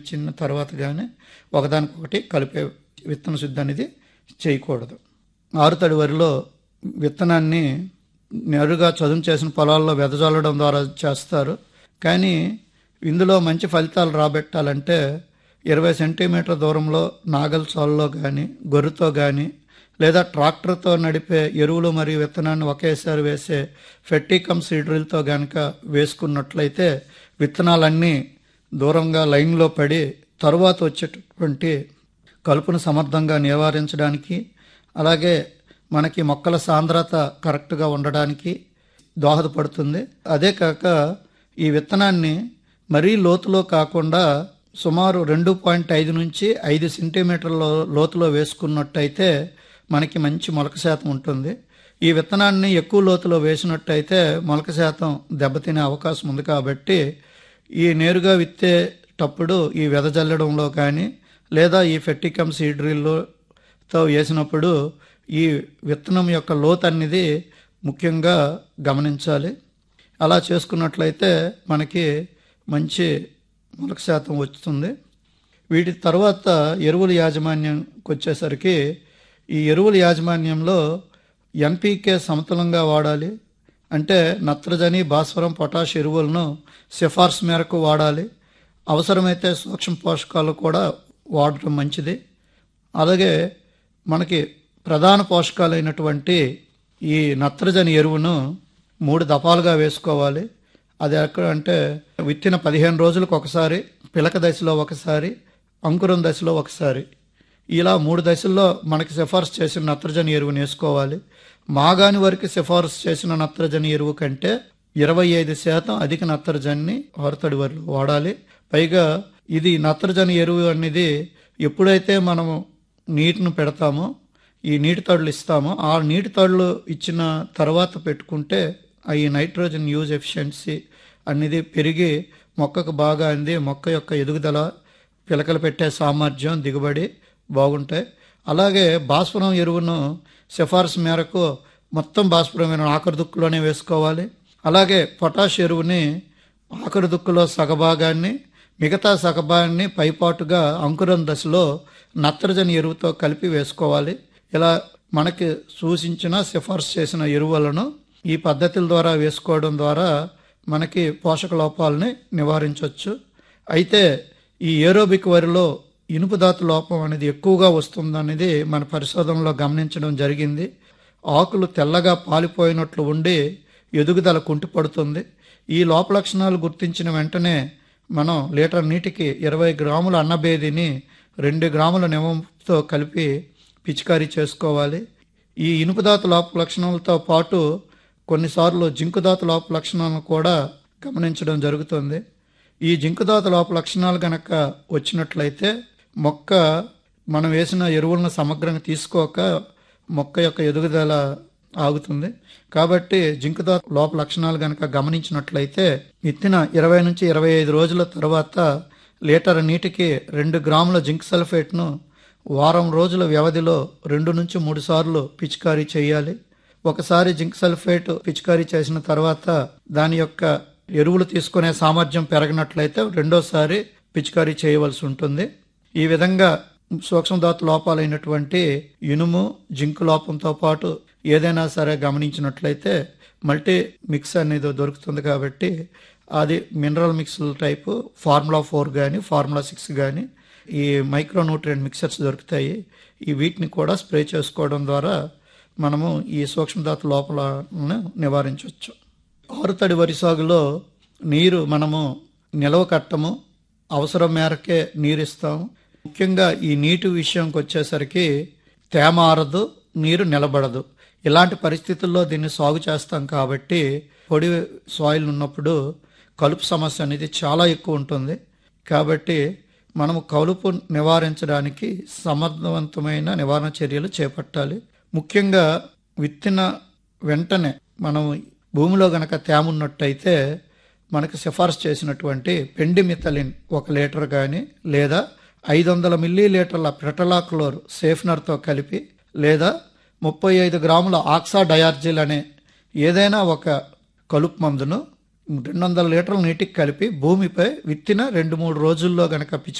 ఇచ్చిన తర్వాత కానీ ఒకదానికొకటి కలిపే విత్తన శుద్ధి అనేది చేయకూడదు ఆరుతడి వరిలో విత్తనాన్ని నేరుగా చదును చేసిన పొలాల్లో వెదజల్లడం ద్వారా చేస్తారు కానీ ఇందులో మంచి ఫలితాలు రాబెట్టాలంటే ఇరవై సెంటీమీటర్ దూరంలో నాగల్ సాల్లో కానీ గొర్రెతో కానీ లేదా ట్రాక్టర్తో నడిపే ఎరువులు మరియు విత్తనాన్ని ఒకేసారి వేసే ఫెట్టికమ్ సీడ్రిల్తో గనక వేసుకున్నట్లయితే విత్తనాలన్నీ దూరంగా లైన్లో పడి తరువాత వచ్చేటటువంటి కలుపును సమర్థంగా నివారించడానికి అలాగే మనకి మొక్కల సాంద్రత కరెక్ట్గా ఉండడానికి దోహదపడుతుంది అదే కాక ఈ విత్తనాన్ని మరీ లోతులో కాకుండా సుమారు రెండు పాయింట్ ఐదు నుంచి ఐదు సెంటీమీటర్ల లోతులో వేసుకున్నట్టయితే మనకి మంచి మొలక శాతం ఉంటుంది ఈ విత్తనాన్ని ఎక్కువ లోతులో వేసినట్టయితే మొలక శాతం దెబ్బతినే అవకాశం ఉంది కాబట్టి ఈ నేరుగా విత్తేటప్పుడు ఈ వెదజల్లడంలో కానీ లేదా ఈ ఫెట్టికమ్ సీడ్రిల్తో వేసినప్పుడు ఈ విత్తనం యొక్క లోతు అనేది ముఖ్యంగా గమనించాలి అలా చేసుకున్నట్లయితే మనకి మంచి మొలక శాతం వస్తుంది వీటి తర్వాత ఎరువుల యాజమాన్యంకి వచ్చేసరికి ఈ ఎరువుల యాజమాన్యంలో ఎన్పీకే సమతులంగా వాడాలి అంటే నత్రజని భాస్వరం పొటాష్ ఎరువులను సిఫార్సు మేరకు వాడాలి అవసరమైతే సూక్ష్మ పోషకాలు కూడా వాడటం మంచిది అలాగే మనకి ప్రధాన పోషకాలైనటువంటి ఈ నత్రజని ఎరువును మూడు దఫాలుగా వేసుకోవాలి అది ఎక్కడ అంటే విత్తిన పదిహేను రోజులకు ఒకసారి పిలక దశలో ఒకసారి అంకురం దశలో ఒకసారి ఇలా మూడు దశల్లో మనకి సిఫార్సు చేసిన నత్రజని ఎరువుని వేసుకోవాలి మాగాని వరకు సిఫార్సు చేసిన నత్రజని ఎరువు కంటే ఇరవై ఐదు శాతం అధిక నత్రజని ఆరుతడి వరిలో వాడాలి పైగా ఇది నత్రజని ఎరువు అనేది ఎప్పుడైతే మనము నీటిని పెడతామో ఈ నీటి తడులు ఇస్తామో ఆ నీటి తడులు ఇచ్చిన తర్వాత పెట్టుకుంటే ఆ ఈ నైట్రోజన్ యూజ్ ఎఫిషియన్సీ అనేది పెరిగి మొక్కకు బాగా అంది మొక్క యొక్క ఎదుగుదల పిలకలు పెట్టే సామర్థ్యం దిగుబడి బాగుంటాయి అలాగే భాస్వరం ఎరువును సిఫార్సు మేరకు మొత్తం భాస్వరమైన ఆఖరి దుక్కులోనే వేసుకోవాలి అలాగే పొటాష్ ఎరువుని ఆఖరి దుక్కులో సగభాగాన్ని మిగతా సగభాగాన్ని పైపాటుగా అంకురం దశలో నత్రజని ఎరువుతో కలిపి వేసుకోవాలి ఇలా మనకి సూచించిన సిఫార్సు చేసిన ఎరువులను ఈ పద్ధతుల ద్వారా వేసుకోవడం ద్వారా మనకి పోషక లోపాలని నివారించవచ్చు అయితే ఈ ఏరోబిక్ వరిలో ఇనుపు ధాతు లోపం అనేది ఎక్కువగా వస్తుందనేది మన పరిశోధనలో గమనించడం జరిగింది ఆకులు తెల్లగా పాలిపోయినట్లు ఉండి ఎదుగుదల కుంటిపడుతుంది ఈ లోప లక్షణాలు గుర్తించిన వెంటనే మనం లీటర్ నీటికి ఇరవై గ్రాముల అన్నబేదిని రెండు గ్రాముల నిమంతో కలిపి పిచికారీ చేసుకోవాలి ఈ ఇనుపుదాత లోప లక్షణాలతో పాటు కొన్నిసార్లు జింకుదాత లోప లక్షణాలను కూడా గమనించడం జరుగుతుంది ఈ జింకుదాత లోప లక్షణాలు గనక వచ్చినట్లయితే మొక్క మనం వేసిన ఎరువులను సమగ్రంగా తీసుకోక మొక్క యొక్క ఎదుగుదల ఆగుతుంది కాబట్టి జింకుదాత లోప లక్షణాలు గనక గమనించినట్లయితే విత్తిన ఇరవై నుంచి ఇరవై ఐదు రోజుల తర్వాత లీటర్ నీటికి రెండు గ్రాముల జింక్ సల్ఫేట్ను వారం రోజుల వ్యవధిలో రెండు నుంచి మూడు సార్లు పిచికారీ చేయాలి ఒకసారి జింక్ సల్ఫేట్ పిచికారీ చేసిన తర్వాత దాని యొక్క ఎరువులు తీసుకునే సామర్థ్యం పెరగనట్లయితే రెండోసారి పిచికారీ చేయవలసి ఉంటుంది ఈ విధంగా సూక్ష్మధాతు లోపాలైనటువంటి ఇనుము జింక్ లోపంతో పాటు ఏదైనా సరే గమనించినట్లయితే మల్టీ మిక్స్ అనేది దొరుకుతుంది కాబట్టి అది mineral mix type formula four కానీ ఫార్ములా సిక్స్ కానీ ఈ మైక్రో న్యూట్రియంట్ మిక్సర్స్ దొరుకుతాయి ఈ వీటిని కూడా స్ప్రే చేసుకోవడం ద్వారా మనము ఈ సూక్ష్మధాతు లోపలను నివారించవచ్చు ఆరుతడి వరి సాగులో నీరు మనము నిలవ కట్టము అవసరం మేరకే నీరు ఇస్తాము ముఖ్యంగా ఈ నీటి విషయంకి వచ్చేసరికి తేమ ఆరదు నీరు నిలబడదు ఇలాంటి పరిస్థితుల్లో దీన్ని సాగు చేస్తాం కాబట్టి పొడి సాయిల్ ఉన్నప్పుడు కలుపు సమస్య అనేది చాలా ఎక్కువ ఉంటుంది కాబట్టి మనము కలుపు నివారించడానికి సమర్థవంతమైన నివారణ చర్యలు చేపట్టాలి ముఖ్యంగా విత్తిన వెంటనే మనం భూమిలో గనక తేమ ఉన్నట్టయితే మనకు సిఫార్సు చేసినటువంటి పెండిమిథలిన్ ఒక లీటర్ కానీ లేదా ఐదు వందల మిల్లీ లీటర్ల ప్రెటలాక్లోర్ సేఫ్నర్తో కలిపి లేదా ముప్పై ఐదు గ్రాముల ఆక్సా డయార్జిల్ అనే ఏదైనా ఒక కలుపు మందును రెండు వందల లీటర్ల నీటికి కలిపి భూమిపై విత్తిన రెండు మూడు రోజుల్లో గనక పిచి